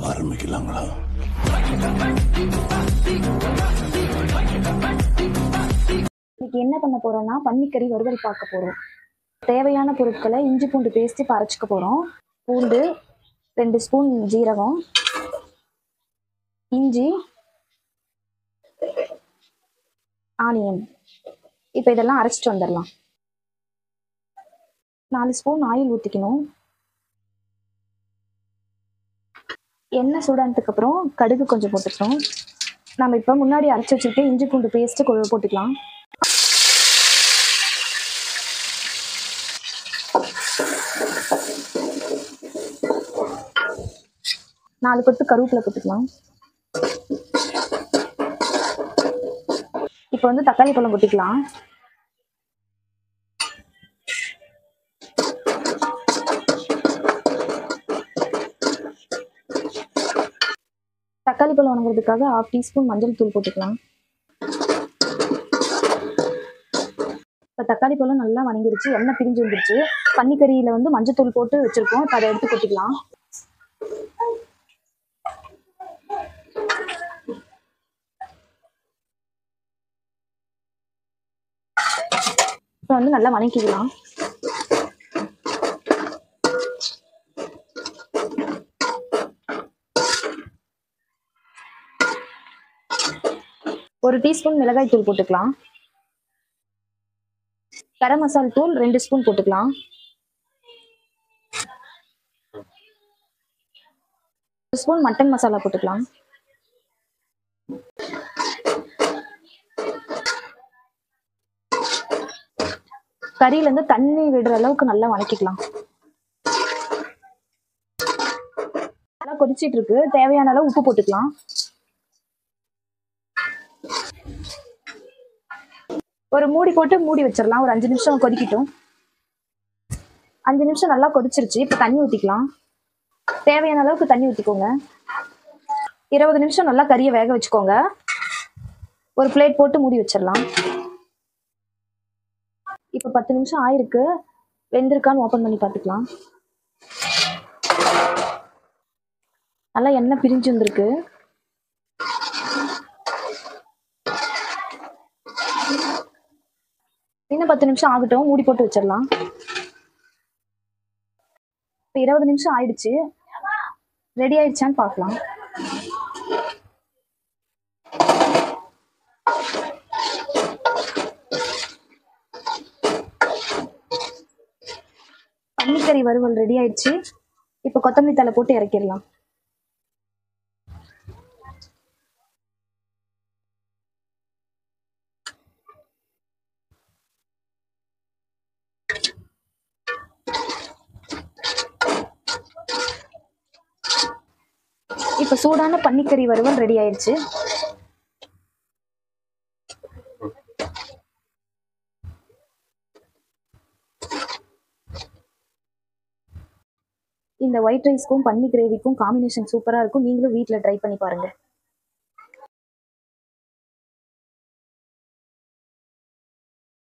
ஆரம்பிக்கலாங்களா இன்னைக்கு என்ன பண்ண போறோம்னா பன்னிக்கறி வறுவல் பார்க்க போறோம் தேவையான பொருட்களை இஞ்சி பூண்டு பேஸ்ட் இப்போ அரைச்சிக்க போறோம் பூண்டு ரெண்டு ஸ்பூன் ஜீரகம் இஞ்சி ஆனியன் இப்போ இதெல்லாம் அரைச்சிட்டு வந்துடலாம் நாலு ஸ்பூன் ஆயில் ஊற்றிக்கணும் எண்ணெய் சூடானதுக்கு அப்புறம் கடுகு கொஞ்சம் போட்டுக்கணும் நம்ம இப்போ முன்னாடி அரைச்சி வச்சிருக்க இஞ்சி பூண்டு பேஸ்ட்டு கொஞ்சம் போட்டுக்கலாம் நாலு கொத்து கருவேப்பிலை போட்டுக்கலாம் இப்போ வந்து தக்காளி பழம் கொட்டிக்கலாம் தக்காளி பழம் வணங்குறதுக்காக ஹாஃப் டீஸ்பூன் மஞ்சள் தூள் போட்டுக்கலாம் இப்போ தக்காளி பழம் நல்லா வணங்கிருச்சு எண்ணெய் பிரிஞ்சு வந்துருச்சு பன்னிக்கறியில வந்து மஞ்சள் போட்டு வச்சிருக்கோம் இப்போ அதை எடுத்து கொட்டிக்கலாம் இப்போ வந்து நல்லா வணக்கிக்கலாம் ஒரு டீஸ்பூன் மிளகாய் தூள் போட்டுக்கலாம் கரம் மசால் தூள் ரெண்டு ஸ்பூன் போட்டுக்கலாம் ஒரு ஸ்பூன் மட்டன் மசாலா போட்டுக்கலாம் கறியில இருந்து தண்ணி விடுற அளவுக்கு நல்லா வணக்கிக்கலாம் நல்லா கொதிச்சிட்டு இருக்கு தேவையான அளவு உப்பு போட்டுக்கலாம் ஒரு மூடி போட்டு மூடி வச்சிடலாம் ஒரு அஞ்சு நிமிஷம் கொதிக்கட்டும் அஞ்சு நிமிஷம் நல்லா கொதிச்சிருச்சு இப்போ தண்ணி ஊற்றிக்கலாம் தேவையான அளவுக்கு தண்ணி ஊற்றிக்கோங்க இருபது நிமிஷம் நல்லா கறியை வேக வச்சுக்கோங்க ஒரு பிளேட் போட்டு மூடி வச்சிடலாம் இப்போ பத்து நிமிஷம் ஆயிருக்கு வெந்திருக்கான்னு ஓப்பன் பண்ணி பார்த்துக்கலாம் நல்லா எண்ணெய் பிரிஞ்சு வந்திருக்கு இன்னும் பத்து நிமிஷம் ஆகட்டும் மூடி போட்டு வச்சிடலாம் இப்போ இருபது நிமிஷம் ஆயிடுச்சு ரெடி ஆயிடுச்சான்னு பார்க்கலாம் பன்னிக்கறி வறுவல் ரெடி ஆயிடுச்சு இப்போ கொத்தமல்லி தலை போட்டு இறக்கிடலாம் இப்போ சூடான பன்னிக்கறி வறுவல் ரெடி ஆயிடுச்சு இந்த ஒயிட் ரைஸ்க்கும் பன்னி கிரேவிக்கும் காம்பினேஷன் சூப்பராக இருக்கும் நீங்களும் வீட்டில் ட்ரை பண்ணி பாருங்கள்